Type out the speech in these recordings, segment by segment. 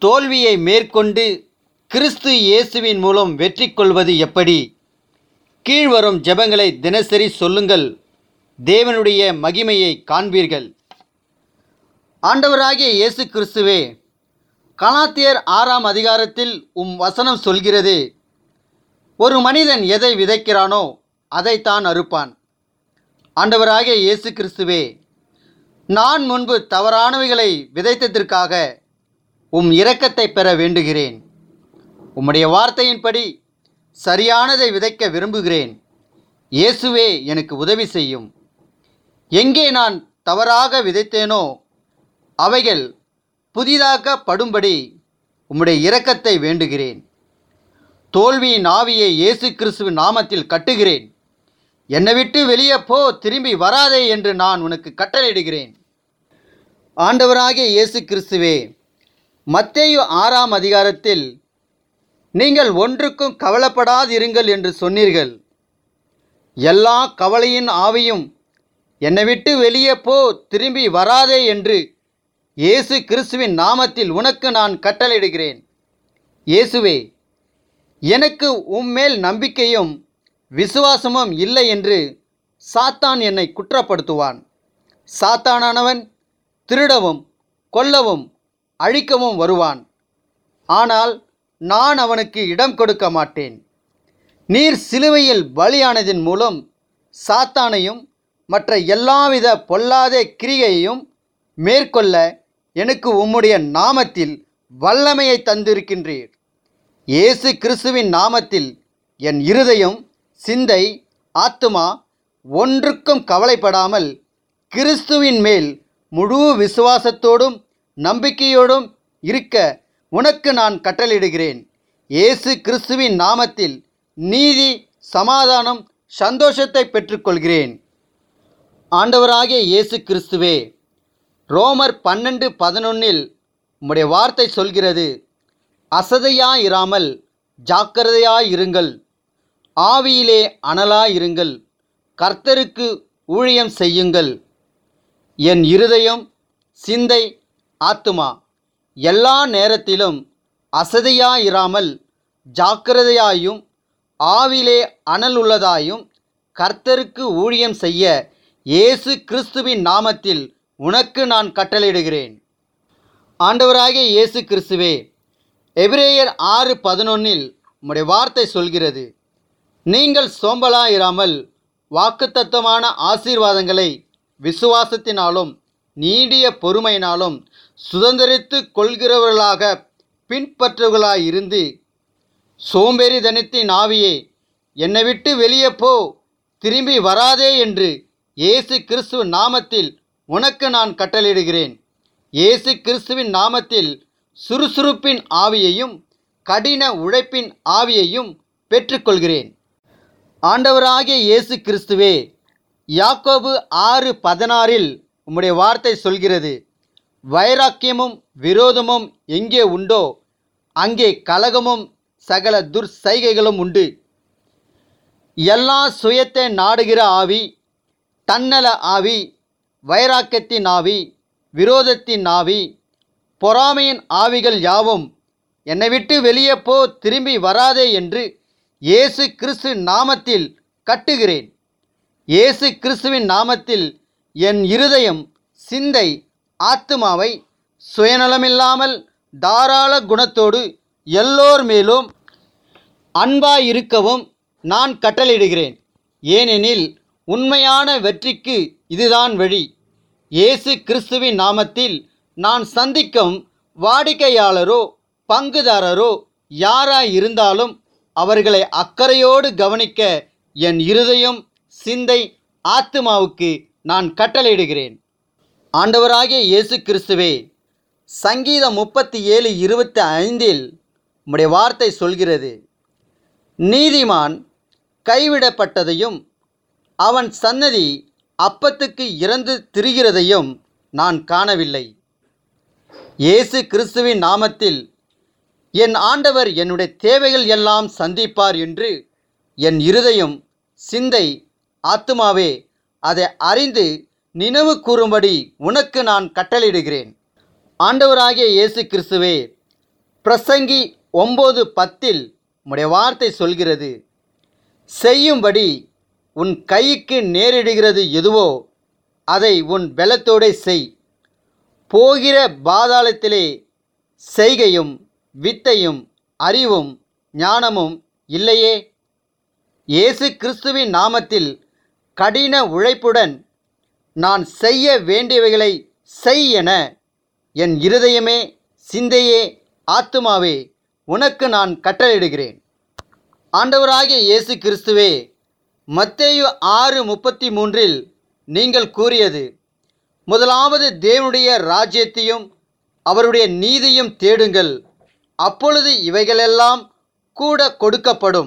தோல்வியை மேற்கொண்டு கிறிஸ்து இயேசுவின் மூலம் வெற்றி கொள்வது எப்படி கீழ்வரும் ஜெபங்களை தினசரி சொல்லுங்கள் தேவனுடைய மகிமையை காண்பீர்கள் ஆண்டவராகிய இயேசு கிறிஸ்துவே கலாத்தியர் ஆறாம் அதிகாரத்தில் உம் வசனம் சொல்கிறது ஒரு மனிதன் எதை விதைக்கிறானோ அதைத்தான் அறுப்பான் ஆண்டவராகிய இயேசு கிறிஸ்துவே நான் முன்பு தவறானவைகளை விதைத்ததற்காக உம் இரக்கத்தை பெற வேண்டுகிறேன் உம்முடைய வார்த்தையின்படி சரியானதை விதைக்க விரும்புகிறேன் இயேசுவே எனக்கு உதவி செய்யும் எங்கே நான் தவறாக விதைத்தேனோ அவைகள் புதிதாக படும்படி உம்முடைய இரக்கத்தை வேண்டுகிறேன் தோல்வியின் ஆவியை இயேசு கிறிஸ்துவின் நாமத்தில் கட்டுகிறேன் என்னை விட்டு வெளியே போ திரும்பி வராதே என்று நான் உனக்கு கட்டளையிடுகிறேன் ஆண்டவராகிய இயேசு கிறிஸ்துவே மத்தேயு ஆறாம் அதிகாரத்தில் நீங்கள் ஒன்றுக்கும் கவலைப்படாதிருங்கள் என்று சொன்னீர்கள் எல்லா கவலையின் ஆவியும் என்னை விட்டு வெளியே போ திரும்பி வராதே என்று இயேசு கிறிஸ்துவின் நாமத்தில் உனக்கு நான் கட்டளையிடுகிறேன் இயேசுவே எனக்கு உம்மேல் நம்பிக்கையும் விசுவாசமும் இல்லை என்று சாத்தான் என்னை குற்றப்படுத்துவான் சாத்தானானவன் திருடவும் கொல்லவும் அழிக்கவும் வருவான் ஆனால் நான் அவனுக்கு இடம் கொடுக்க மாட்டேன் நீர் சிலுவையில் பலியானதின் மூலம் சாத்தானையும் மற்ற எல்லாவித பொல்லாத கிரியையையும் மேற்கொள்ள எனக்கு உம்முடைய நாமத்தில் வல்லமையை தந்திருக்கின்றீர் இயேசு கிறிஸ்துவின் நாமத்தில் என் இருதயம் சிந்தை ஆத்துமா ஒன்றுக்கும் கவலைப்படாமல் கிறிஸ்துவின் மேல் முழு விசுவாசத்தோடும் நம்பிக்கையோடும் இருக்க உனக்கு நான் கட்டளையிடுகிறேன் இயேசு கிறிஸ்துவின் நாமத்தில் நீதி சமாதானம் சந்தோஷத்தை பெற்றுக்கொள்கிறேன் ஆண்டவராகிய இயேசு கிறிஸ்துவே ரோமர் பன்னெண்டு பதினொன்னில் உம்முடைய வார்த்தை சொல்கிறது அசதையாயிராமல் ஜாக்கிரதையாயிருங்கள் ஆவியிலே அனலாயிருங்கள் கர்த்தருக்கு ஊழியம் செய்யுங்கள் என் இருதயம் சிந்தை ஆத்துமா எல்லா நேரத்திலும் அசதியாயிராமல் ஜாக்கிரதையாயும் ஆவிலே அனல் உள்ளதாயும் கர்த்தருக்கு ஊழியம் செய்ய இயேசு கிறிஸ்துவின் நாமத்தில் உனக்கு நான் கட்டளையிடுகிறேன் ஆண்டவராகிய இயேசு கிறிஸ்துவே எபிரேயர் ஆறு பதினொன்னில் உம்முடைய வார்த்தை சொல்கிறது நீங்கள் சோம்பலாயிராமல் வாக்குத்தத்தமான ஆசீர்வாதங்களை விசுவாசத்தினாலும் நீடிய பொறுமையினாலும் சுதந்திரித்து கொள்கிறவர்களாக பின்பற்றுவர்களாயிருந்து சோம்பேறிதனத்தின் ஆவியே என்னை விட்டு வெளியே போ திரும்பி வராதே என்று இயேசு கிறிஸ்துவ நாமத்தில் உனக்கு நான் கட்டளையிடுகிறேன் இயேசு கிறிஸ்துவின் நாமத்தில் சுறுசுறுப்பின் ஆவியையும் கடின உழைப்பின் ஆவியையும் பெற்றுக்கொள்கிறேன் ஆண்டவராகிய இயேசு கிறிஸ்துவே யாக்கோபு ஆறு பதினாறில் உம்முடைய வார்த்தை சொல்கிறது வைராக்கியமும் விரோதமும் எங்கே உண்டோ அங்கே கலகமும் சகல துர்சைகைகளும் உண்டு எல்லா சுயத்தை நாடுகிற ஆவி தன்னல ஆவி வைராக்கியத்தின் ஆவி விரோதத்தின் ஆவி பொறாமையின் ஆவிகள் யாவும் என்னை விட்டு வெளியே போ திரும்பி வராதே என்று இயேசு கிறிஸ்து நாமத்தில் கட்டுகிறேன் இயேசு கிறிஸ்துவின் நாமத்தில் என் இருதயம் சிந்தை ஆத்துமாவை சுயநலமில்லாமல் தாராள குணத்தோடு எல்லோர் மேலும் அன்பாயிருக்கவும் நான் கட்டளையிடுகிறேன் ஏனெனில் உண்மையான வெற்றிக்கு இதுதான் வழி இயேசு கிறிஸ்துவின் நாமத்தில் நான் சந்திக்கும் வாடிக்கையாளரோ பங்குதாரரோ யாராய் இருந்தாலும் அவர்களை அக்கறையோடு கவனிக்க என் இருதயம் சிந்தை ஆத்துமாவுக்கு நான் கட்டளையிடுகிறேன் ஆண்டவராகிய இயேசு கிறிஸ்துவே சங்கீதம் முப்பத்தி ஏழு இருபத்தி ஐந்தில் உம்முடைய வார்த்தை சொல்கிறது நீதிமான் கைவிடப்பட்டதையும் அவன் சன்னதி அப்பத்துக்கு இறந்து திரிகிறதையும் நான் காணவில்லை இயேசு கிறிஸ்துவின் நாமத்தில் என் ஆண்டவர் என்னுடைய தேவைகள் எல்லாம் சந்திப்பார் என்று என் இருதயம் சிந்தை ஆத்துமாவே அதை அறிந்து நினைவு கூறும்படி உனக்கு நான் கட்டளையிடுகிறேன் ஆண்டவராகிய இயேசு கிறிஸ்துவே பிரசங்கி ஒம்பது பத்தில் உம்முடைய வார்த்தை சொல்கிறது செய்யும்படி உன் கைக்கு நேரிடுகிறது எதுவோ அதை உன் பலத்தோடே செய் போகிற பாதாளத்திலே செய்கையும் வித்தையும் அறிவும் ஞானமும் இல்லையே இயேசு கிறிஸ்துவின் நாமத்தில் கடின உழைப்புடன் நான் செய்ய வேண்டியவைகளை செய் என என் இருதயமே சிந்தையே ஆத்துமாவே உனக்கு நான் கட்டளையிடுகிறேன் ஆண்டவராகிய இயேசு கிறிஸ்துவே மத்தேயு ஆறு முப்பத்தி மூன்றில் நீங்கள் கூறியது முதலாவது தேவனுடைய ராஜ்யத்தையும் அவருடைய நீதியும் தேடுங்கள் அப்பொழுது இவைகளெல்லாம் கூட கொடுக்கப்படும்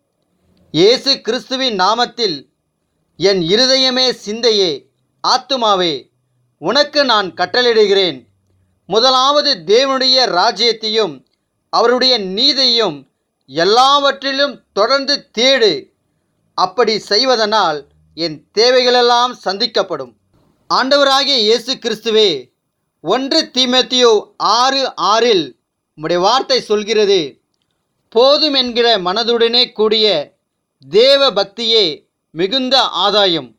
இயேசு கிறிஸ்துவின் நாமத்தில் என் இருதயமே சிந்தையே ஆத்துமாவே உனக்கு நான் கட்டளையிடுகிறேன் முதலாவது தேவனுடைய ராஜ்யத்தையும் அவருடைய நீதியையும் எல்லாவற்றிலும் தொடர்ந்து தேடு அப்படி செய்வதனால் என் தேவைகளெல்லாம் சந்திக்கப்படும் ஆண்டவராகிய இயேசு கிறிஸ்துவே ஒன்று தீமத்தியோ ஆறு ஆறில் உம்முடைய வார்த்தை சொல்கிறது போதும் என்கிற மனதுடனே கூடிய தேவ பக்தியே மிகுந்த ஆதாயம்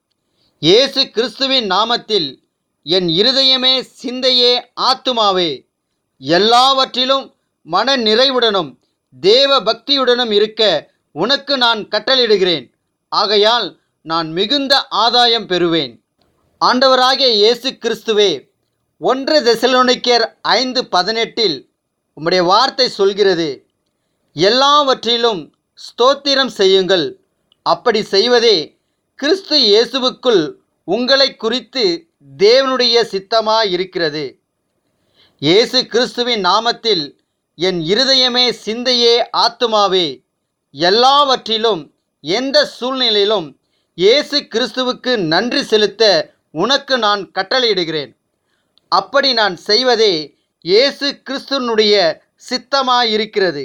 இயேசு கிறிஸ்துவின் நாமத்தில் என் இருதயமே சிந்தையே ஆத்துமாவே எல்லாவற்றிலும் மன நிறைவுடனும் தேவ பக்தியுடனும் இருக்க உனக்கு நான் கட்டளையிடுகிறேன் ஆகையால் நான் மிகுந்த ஆதாயம் பெறுவேன் ஆண்டவராகிய இயேசு கிறிஸ்துவே ஒன்று தெசலோனிக்கர் ஐந்து பதினெட்டில் உம்முடைய வார்த்தை சொல்கிறது எல்லாவற்றிலும் ஸ்தோத்திரம் செய்யுங்கள் அப்படி செய்வதே கிறிஸ்து இயேசுவுக்குள் உங்களை குறித்து தேவனுடைய சித்தமாயிருக்கிறது இயேசு கிறிஸ்துவின் நாமத்தில் என் இருதயமே சிந்தையே ஆத்துமாவே எல்லாவற்றிலும் எந்த சூழ்நிலையிலும் இயேசு கிறிஸ்துவுக்கு நன்றி செலுத்த உனக்கு நான் கட்டளையிடுகிறேன் அப்படி நான் செய்வதே இயேசு கிறிஸ்துவனுடைய சித்தமாயிருக்கிறது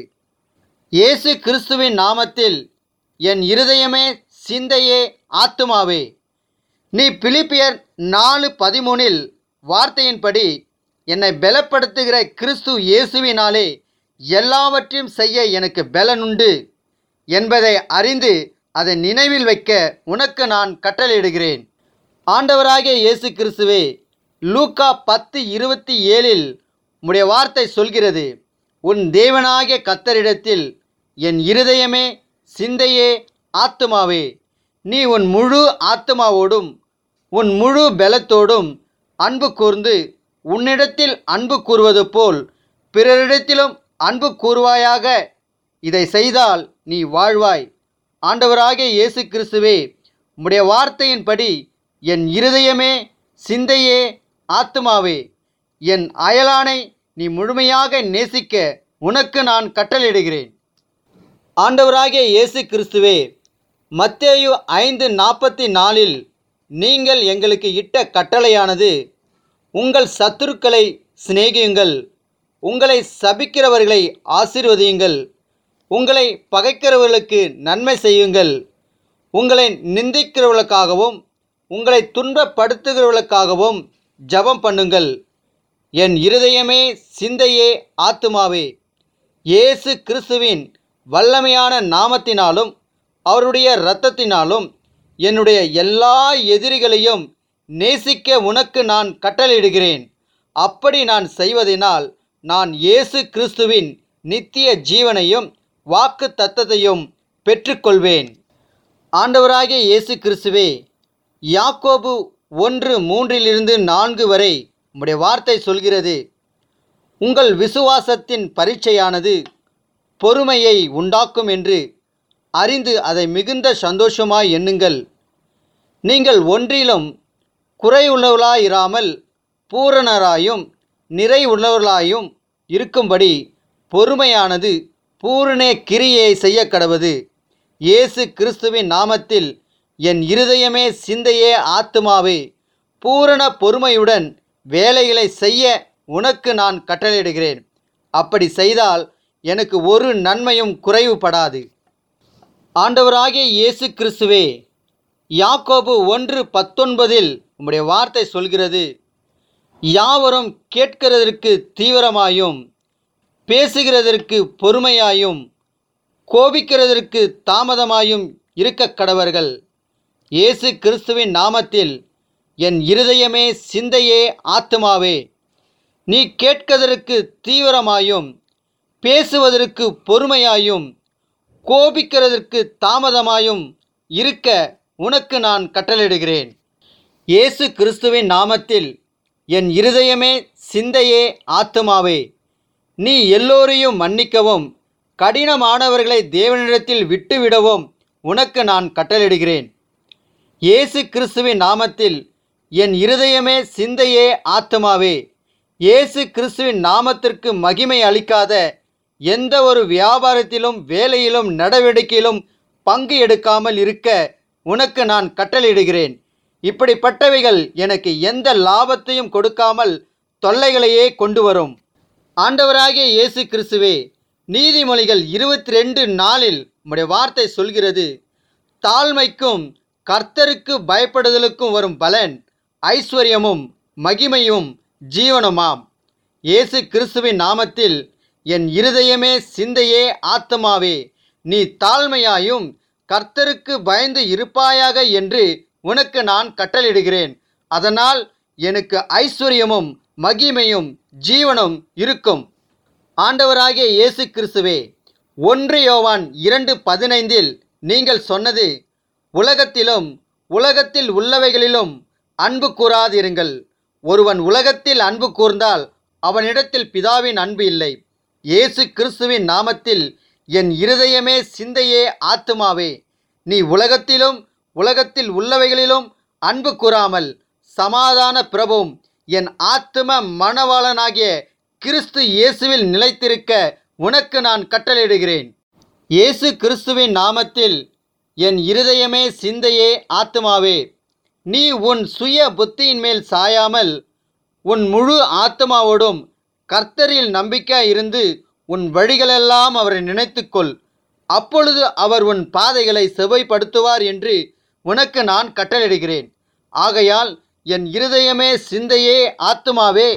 இயேசு கிறிஸ்துவின் நாமத்தில் என் இருதயமே சிந்தையே ஆத்துமாவே நீ பிலிப்பியர் நாலு பதிமூனில் வார்த்தையின்படி என்னை பலப்படுத்துகிற கிறிஸ்து இயேசுவினாலே எல்லாவற்றையும் செய்ய எனக்கு பலனுண்டு என்பதை அறிந்து அதை நினைவில் வைக்க உனக்கு நான் கட்டளையிடுகிறேன் ஆண்டவராகிய இயேசு கிறிஸ்துவே லூக்கா பத்து இருபத்தி ஏழில் உம்முடைய வார்த்தை சொல்கிறது உன் தேவனாகிய கத்தரிடத்தில் என் இருதயமே சிந்தையே ஆத்துமாவே நீ உன் முழு ஆத்துமாவோடும் உன் முழு பலத்தோடும் அன்பு கூர்ந்து உன்னிடத்தில் அன்பு கூறுவது போல் பிறரிடத்திலும் அன்பு கூறுவாயாக இதை செய்தால் நீ வாழ்வாய் ஆண்டவராகிய இயேசு கிறிஸ்துவே உம்முடைய வார்த்தையின்படி என் இருதயமே சிந்தையே ஆத்துமாவே என் அயலானை நீ முழுமையாக நேசிக்க உனக்கு நான் கட்டளையிடுகிறேன் ஆண்டவராகிய இயேசு கிறிஸ்துவே மத்தேயு ஐந்து நாற்பத்தி நாலில் நீங்கள் எங்களுக்கு இட்ட கட்டளையானது உங்கள் சத்துருக்களை சிநேகியுங்கள் உங்களை சபிக்கிறவர்களை ஆசீர்வதியுங்கள் உங்களை பகைக்கிறவர்களுக்கு நன்மை செய்யுங்கள் உங்களை நிந்திக்கிறவர்களுக்காகவும் உங்களை துன்பப்படுத்துகிறவர்களுக்காகவும் ஜெபம் பண்ணுங்கள் என் இருதயமே சிந்தையே ஆத்துமாவே இயேசு கிறிஸ்துவின் வல்லமையான நாமத்தினாலும் அவருடைய இரத்தத்தினாலும் என்னுடைய எல்லா எதிரிகளையும் நேசிக்க உனக்கு நான் கட்டளையிடுகிறேன் அப்படி நான் செய்வதினால் நான் இயேசு கிறிஸ்துவின் நித்திய ஜீவனையும் வாக்கு தத்தத்தையும் பெற்றுக்கொள்வேன் ஆண்டவராகிய இயேசு கிறிஸ்துவே யாக்கோபு ஒன்று மூன்றிலிருந்து நான்கு வரை உம்முடைய வார்த்தை சொல்கிறது உங்கள் விசுவாசத்தின் பரீட்சையானது பொறுமையை உண்டாக்கும் என்று அறிந்து அதை மிகுந்த சந்தோஷமாய் எண்ணுங்கள் நீங்கள் ஒன்றிலும் குறையுள்ளவர்களாயிராமல் பூரணராயும் நிறை உள்ளவர்களாயும் இருக்கும்படி பொறுமையானது பூரண கிரியை செய்ய கடவது இயேசு கிறிஸ்துவின் நாமத்தில் என் இருதயமே சிந்தையே ஆத்துமாவே பூரண பொறுமையுடன் வேலைகளை செய்ய உனக்கு நான் கட்டளையிடுகிறேன் அப்படி செய்தால் எனக்கு ஒரு நன்மையும் குறைவுபடாது ஆண்டவராகிய இயேசு கிறிஸ்துவே யாக்கோபு ஒன்று பத்தொன்பதில் உம்முடைய வார்த்தை சொல்கிறது யாவரும் கேட்கிறதற்கு தீவிரமாயும் பேசுகிறதற்கு பொறுமையாயும் கோபிக்கிறதற்கு தாமதமாயும் இருக்க கடவர்கள் இயேசு கிறிஸ்துவின் நாமத்தில் என் இருதயமே சிந்தையே ஆத்துமாவே நீ கேட்கதற்கு தீவிரமாயும் பேசுவதற்கு பொறுமையாயும் கோபிக்கிறதற்கு தாமதமாயும் இருக்க உனக்கு நான் கட்டளையிடுகிறேன் இயேசு கிறிஸ்துவின் நாமத்தில் என் இருதயமே சிந்தையே ஆத்துமாவே நீ எல்லோரையும் மன்னிக்கவும் கடினமானவர்களை தேவனிடத்தில் விட்டுவிடவும் உனக்கு நான் கட்டளையிடுகிறேன் இயேசு கிறிஸ்துவின் நாமத்தில் என் இருதயமே சிந்தையே ஆத்துமாவே இயேசு கிறிஸ்துவின் நாமத்திற்கு மகிமை அளிக்காத எந்த ஒரு வியாபாரத்திலும் வேலையிலும் நடவடிக்கையிலும் பங்கு எடுக்காமல் இருக்க உனக்கு நான் கட்டளையிடுகிறேன் இப்படிப்பட்டவைகள் எனக்கு எந்த லாபத்தையும் கொடுக்காமல் தொல்லைகளையே கொண்டு வரும் ஆண்டவராகிய இயேசு கிறிஸ்துவே நீதிமொழிகள் இருபத்தி ரெண்டு நாளில் உம்முடைய வார்த்தை சொல்கிறது தாழ்மைக்கும் கர்த்தருக்கு பயப்படுதலுக்கும் வரும் பலன் ஐஸ்வர்யமும் மகிமையும் ஜீவனுமாம் இயேசு கிறிஸ்துவின் நாமத்தில் என் இருதயமே சிந்தையே ஆத்மாவே நீ தாழ்மையாயும் கர்த்தருக்கு பயந்து இருப்பாயாக என்று உனக்கு நான் கட்டளையிடுகிறேன் அதனால் எனக்கு ஐஸ்வர்யமும் மகிமையும் ஜீவனும் இருக்கும் ஆண்டவராகிய இயேசு கிறிஸ்துவே ஒன்று யோவான் இரண்டு பதினைந்தில் நீங்கள் சொன்னது உலகத்திலும் உலகத்தில் உள்ளவைகளிலும் அன்பு கூறாதிருங்கள் ஒருவன் உலகத்தில் அன்பு கூர்ந்தால் அவனிடத்தில் பிதாவின் அன்பு இல்லை இயேசு கிறிஸ்துவின் நாமத்தில் என் இருதயமே சிந்தையே ஆத்துமாவே நீ உலகத்திலும் உலகத்தில் உள்ளவைகளிலும் அன்பு கூறாமல் சமாதான பிரபுவும் என் ஆத்தும மணவாளனாகிய கிறிஸ்து இயேசுவில் நிலைத்திருக்க உனக்கு நான் கட்டளையிடுகிறேன் இயேசு கிறிஸ்துவின் நாமத்தில் என் இருதயமே சிந்தையே ஆத்துமாவே நீ உன் சுய புத்தியின் மேல் சாயாமல் உன் முழு ஆத்மாவோடும் கர்த்தரில் நம்பிக்கை இருந்து உன் வழிகளெல்லாம் அவரை நினைத்துக்கொள் அப்பொழுது அவர் உன் பாதைகளை செவைப்படுத்துவார் என்று உனக்கு நான் கட்டளையிடுகிறேன் ஆகையால் என் இருதயமே சிந்தையே ஆத்துமாவே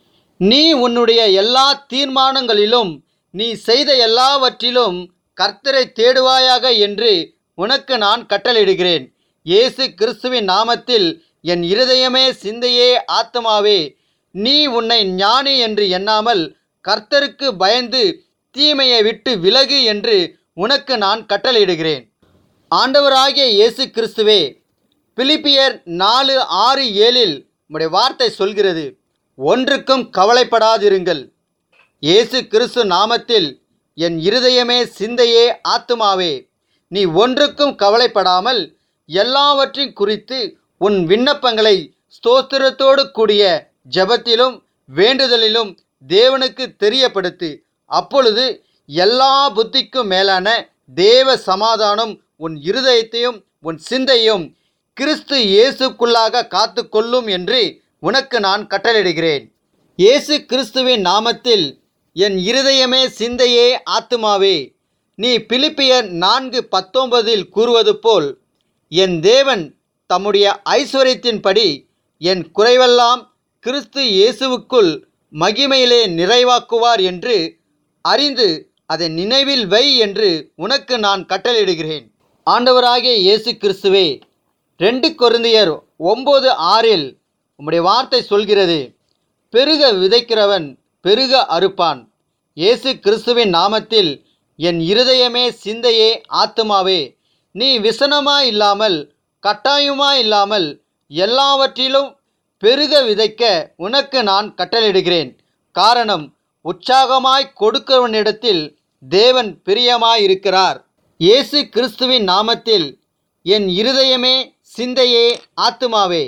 நீ உன்னுடைய எல்லா தீர்மானங்களிலும் நீ செய்த எல்லாவற்றிலும் கர்த்தரை தேடுவாயாக என்று உனக்கு நான் கட்டளையிடுகிறேன் இயேசு கிறிஸ்துவின் நாமத்தில் என் இருதயமே சிந்தையே ஆத்மாவே நீ உன்னை ஞானி என்று எண்ணாமல் கர்த்தருக்கு பயந்து தீமையை விட்டு விலகு என்று உனக்கு நான் கட்டளையிடுகிறேன் ஆண்டவராகிய இயேசு கிறிஸ்துவே பிலிப்பியர் நாலு ஆறு ஏழில் உம்முடைய வார்த்தை சொல்கிறது ஒன்றுக்கும் கவலைப்படாதிருங்கள் இயேசு கிறிஸ்து நாமத்தில் என் இருதயமே சிந்தையே ஆத்துமாவே நீ ஒன்றுக்கும் கவலைப்படாமல் எல்லாவற்றையும் குறித்து உன் விண்ணப்பங்களை ஸ்தோத்திரத்தோடு கூடிய ஜெபத்திலும் வேண்டுதலிலும் தேவனுக்கு தெரியப்படுத்து அப்பொழுது எல்லா புத்திக்கும் மேலான தேவ சமாதானம் உன் இருதயத்தையும் உன் சிந்தையும் கிறிஸ்து இயேசுக்குள்ளாக காத்து கொள்ளும் என்று உனக்கு நான் கட்டளையிடுகிறேன் இயேசு கிறிஸ்துவின் நாமத்தில் என் இருதயமே சிந்தையே ஆத்துமாவே நீ பிலிப்பியர் நான்கு பத்தொன்பதில் கூறுவது போல் என் தேவன் தம்முடைய ஐஸ்வர்யத்தின்படி என் குறைவெல்லாம் கிறிஸ்து இயேசுவுக்குள் மகிமையிலே நிறைவாக்குவார் என்று அறிந்து அதை நினைவில் வை என்று உனக்கு நான் கட்டளையிடுகிறேன் ஆண்டவராகிய இயேசு கிறிஸ்துவே ரெண்டு கொருந்தியர் ஒம்பது ஆறில் உம்முடைய வார்த்தை சொல்கிறது பெருக விதைக்கிறவன் பெருக அறுப்பான் இயேசு கிறிஸ்துவின் நாமத்தில் என் இருதயமே சிந்தையே ஆத்துமாவே நீ விசனமா இல்லாமல் கட்டாயமா இல்லாமல் எல்லாவற்றிலும் பெருக விதைக்க உனக்கு நான் கட்டளையிடுகிறேன் காரணம் உற்சாகமாய் கொடுக்கிறவனிடத்தில் தேவன் பிரியமாயிருக்கிறார் இயேசு கிறிஸ்துவின் நாமத்தில் என் இருதயமே சிந்தையே ஆத்துமாவே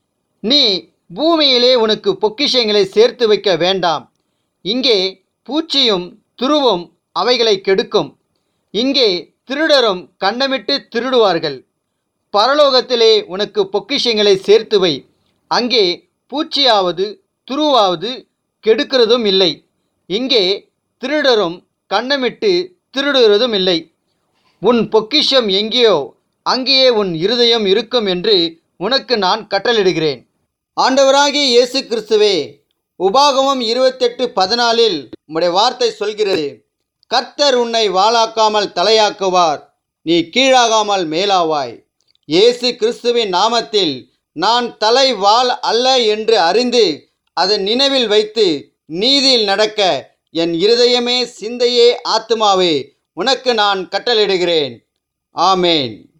நீ பூமியிலே உனக்கு பொக்கிஷங்களை சேர்த்து வைக்க வேண்டாம் இங்கே பூச்சியும் துருவும் அவைகளை கெடுக்கும் இங்கே திருடரும் கண்ணமிட்டு திருடுவார்கள் பரலோகத்திலே உனக்கு பொக்கிஷங்களை சேர்த்து வை அங்கே பூச்சியாவது துருவாவது கெடுக்கிறதும் இல்லை இங்கே திருடரும் கண்ணமிட்டு திருடுகிறதும் இல்லை உன் பொக்கிஷம் எங்கேயோ அங்கேயே உன் இருதயம் இருக்கும் என்று உனக்கு நான் கட்டளிடுகிறேன் ஆண்டவராகிய இயேசு கிறிஸ்துவே உபாகமம் இருபத்தெட்டு பதினாலில் உம்முடைய வார்த்தை சொல்கிறது கர்த்தர் உன்னை வாளாக்காமல் தலையாக்குவார் நீ கீழாகாமல் மேலாவாய் இயேசு கிறிஸ்துவின் நாமத்தில் நான் தலை வாள் அல்ல என்று அறிந்து அதை நினைவில் வைத்து நீதியில் நடக்க என் இருதயமே சிந்தையே ஆத்துமாவே உனக்கு நான் கட்டளையிடுகிறேன் ஆமேன்